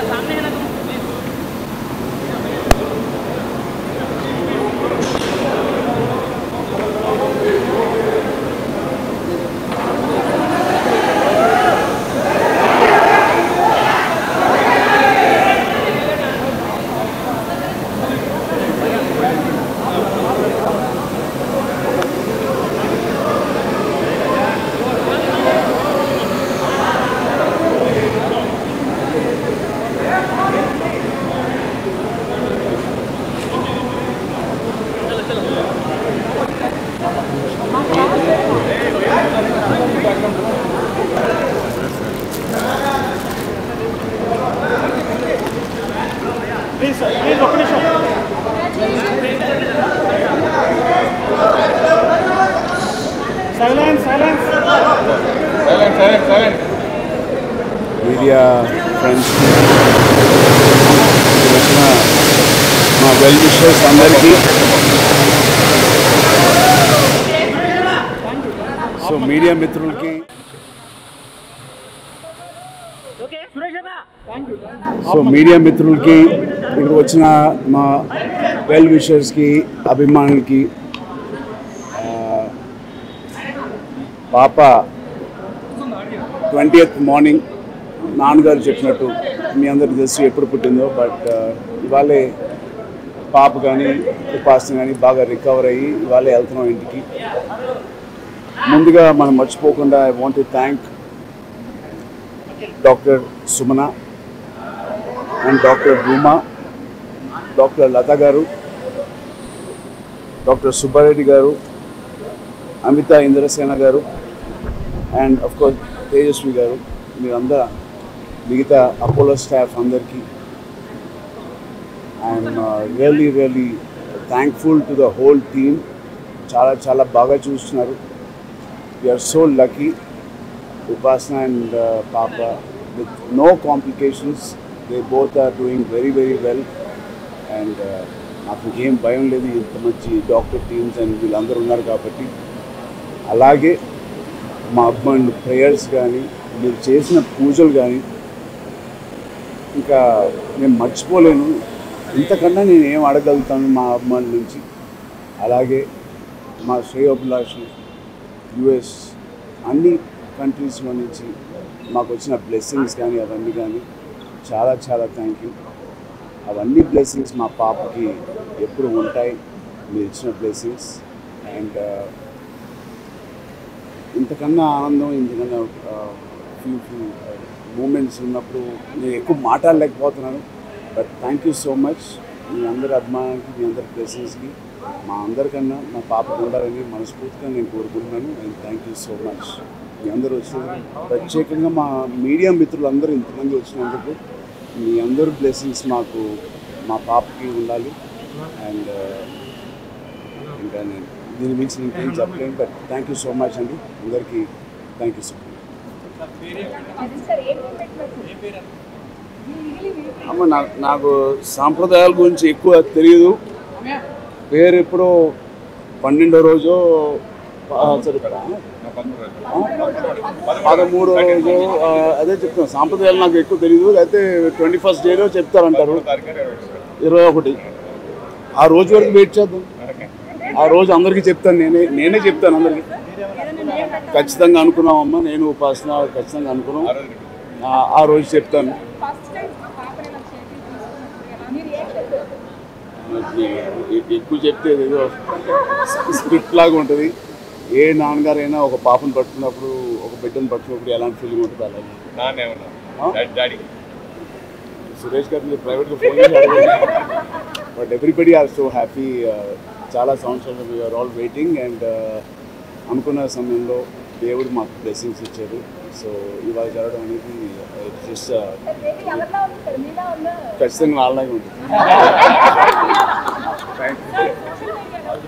please please ఒక్క నిమిషం silence silence media friends వచ్చిన మా వెల్ విషర్స్ అందరికీ సో మీడియా మిత్రులకి సో మీడియా మిత్రులకి ఇక్కడ వచ్చిన మా వెల్ విషర్స్కి అభిమానులకి ఆ, పాప ట్వంటీ మార్నింగ్ నాన్నగారు చెప్పినట్టు మీ అందరికి తెలుసు ఎప్పుడు పుట్టిందో బట్ ఇవాళే పాప కానీ ఉపాసన కానీ బాగా రికవర్ అయ్యి ఇవాళే వెళ్తున్నాం ఇంటికి ముందుగా మనం మర్చిపోకుండా I want to thank doctor Sumana and doctor Ruma doctor Latha గారు డాక్టర్ సుబ్బారెడ్డి గారు అమిత ఇంద్రసేన గారు అండ్ అఫ్ కోర్స్ తేజస్వి గారు మీరందరూ మిగతా అపోలో స్టాఫ్ అందరికీ I'm really really thankful to the whole team చాలా చాలా బాగా చూస్తున్నారు we're so lucky Upasana and పాప with no complications they both are doing very very well and నాకు ఏం భయం లేదు ఇంత మంచి డాక్టర్ టీమ్స్ అండ్ వీళ్ళందరూ ఉన్నారు కాబట్టి అలాగే మా అబ్బాయి ప్రేయర్స్ కానీ మీరు చేసిన పూజలు కానీ ఇంకా నేను మర్చిపోలేను ఇంతకన్నా నేను ఏం అడగలుగుతాను మా అభిమానుల నుంచి అలాగే మా శ్రేయోభిలాషులు యుఎస్ అన్ని కంట్రీస్లో నుంచి మాకు వచ్చిన బ్లెస్సింగ్స్ కానీ అవన్నీ కానీ చాలా చాలా థ్యాంక్ యూ అవన్నీ బ్లెస్సింగ్స్ మా పాపకి ఎప్పుడు ఉంటాయి మీరు ఇచ్చిన బ్లెస్సింగ్స్ అండ్ ఇంతకన్నా ఆనందం ఇంతకన్నా ఫ్యూ ఫ్యూ మూమెంట్స్ ఉన్నప్పుడు నేను ఎక్కువ మాట్లాడలేకపోతున్నాను but thank you so much మీ అందరి అభిమానానికి మీ అందరి బ్లెస్సింగ్స్కి మా అందరికన్నా మా పాపకు ఉండాలని మనస్ఫూర్తిగా నేను కోరుకుంటున్నాను and thank you so much మీ అందరూ వచ్చినందుకు ప్రత్యేకంగా మా మీడియా మిత్రులందరూ ఇంతమంది వచ్చినందుకు మీ అందరు బ్లెస్సింగ్స్ మాకు మా పాపకి ఉండాలి అండ్ ఇంకా నేను దీని మించి ఇంకేం చెప్పలేను but thank you so much అండి అందరికీ థ్యాంక్ యూ సో మచ్ అమ్మ నాకు నాకు సాంప్రదాయాల గురించి ఎక్కువ తెలియదు పేరు ఎప్పుడో పన్నెండో రోజు పదమూడో రోజు ఆ, అదే చెప్తాను సాంప్రదాయాలు నాకు ఎక్కువ తెలియదు అయితే ట్వంటీ ఫస్ట్ డేలో చెప్తారంటారు ఇరవై ఒకటి ఆ రోజు వరకు వెయిట్ చేద్దాం ఆ రోజు అందరికీ చెప్తాను నేనే నేనే చెప్తాను అందరికీ ఖచ్చితంగా అనుకున్నామమ్మా నేను ఉపాసన ఖచ్చితంగా అనుకున్నాం ఆ- ఆ రోజు చెప్తాను మనకి ఎ- ఎక్కువ చెప్తే ఏదో స్క్రిప్ట్ లాగా ఉంటుంది ఏ నాన్నగారైనా ఒక పాపను పట్టుకున్నప్పుడు ఒక బిడ్డను పట్టుకున్నప్పుడు ఎలాంటి ఫీలింగ్ ఉంటుంది అలాగే నాన్నే ఉన్నా డాడీ సురేష్ గారు మీరు ప్రైవేట్గా ఫోన్ చేసి but everybody are so happy చాలా సంవత్సరాలు వీఆర్ ఆల్ వెయిటింగ్ అండ్ అనుకున్న సమయంలో దేవుడు మాకు బ్లెస్సింగ్స్ ఇచ్చారు సో ఇవాళ జరగడం అనేది జస్ట్ ఖచ్చితంగా నాలాగే ఉంటుంది థ్యాంక్ యూ